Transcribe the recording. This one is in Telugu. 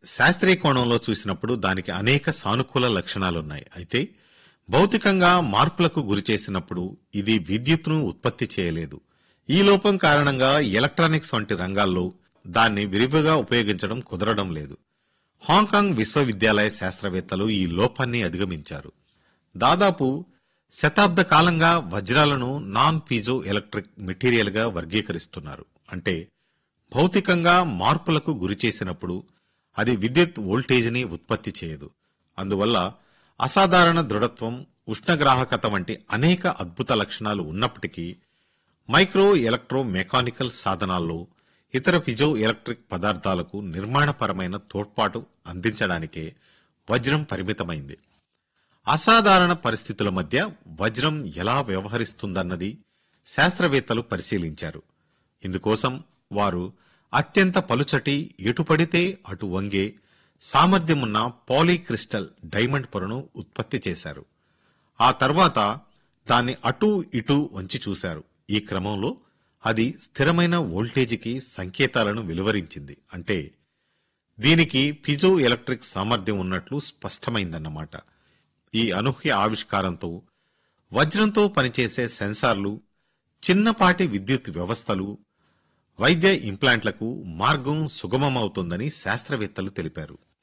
శాస్త్రీయ కోణంలో చూసినప్పుడు దానికి అనేక సానుకూల లక్షణాలున్నాయి అయితే భౌతికంగా మార్పులకు గురి చేసినప్పుడు ఇది విద్యుత్తును ఉత్పత్తి చేయలేదు ఈ లోపం కారణంగా ఎలక్ట్రానిక్స్ వంటి రంగాల్లో దాన్ని విరివిగా ఉపయోగించడం కుదరడం లేదు హాంకాంగ్ విశ్వవిద్యాలయ శాస్త్రవేత్తలు ఈ లోపాన్ని అధిగమించారు దాదాపు శతాబ్ద కాలంగా వజ్రాలను నాన్ పీజో ఎలక్ట్రిక్ మెటీరియల్ గా వర్గీకరిస్తున్నారు అంటే భౌతికంగా మార్పులకు గురి చేసినప్పుడు అది విద్యుత్ వోల్టేజ్ని ఉత్పత్తి చేయదు అందువల్ల అసాధారణ దృఢత్వం ఉష్ణగ్రాహకత వంటి అనేక అద్భుత లక్షణాలు ఉన్నప్పటికీ మైక్రో ఎలక్ట్రో మెకానికల్ సాధనాల్లో ఇతర ఫిజో ఎలక్ట్రిక్ పదార్థాలకు నిర్మాణపరమైన తోడ్పాటు అందించడానికే వజ్రం పరిమితమైంది అసాధారణ పరిస్థితుల మధ్య వజ్రం ఎలా వ్యవహరిస్తుందన్నది శాస్త్రవేత్తలు పరిశీలించారు ఇందుకోసం వారు అత్యంత పలుచటి ఎటుపడితే అటు వంగే సామర్థ్యమున్న పాలీక్రిస్టల్ డైమండ్ పొరను ఉత్పత్తి చేశారు ఆ తర్వాత దాన్ని అటూ ఇటూ వంచి చూశారు ఈ క్రమంలో అది స్థిరమైన వోల్టేజీకి సంకేతాలను వెలువరించింది అంటే దీనికి పిజో ఎలక్ట్రిక్ సామర్థ్యం ఉన్నట్లు స్పష్టమైందన్నమాట ఈ అనూహ్య ఆవిష్కారంతో వజ్రంతో పనిచేసే సెన్సార్లు చిన్నపాటి విద్యుత్ వ్యవస్థలు వైద్య ఇంప్లాంట్లకు మార్గం సుగమమవుతుందని శాస్త్రవేత్తలు తెలిపారు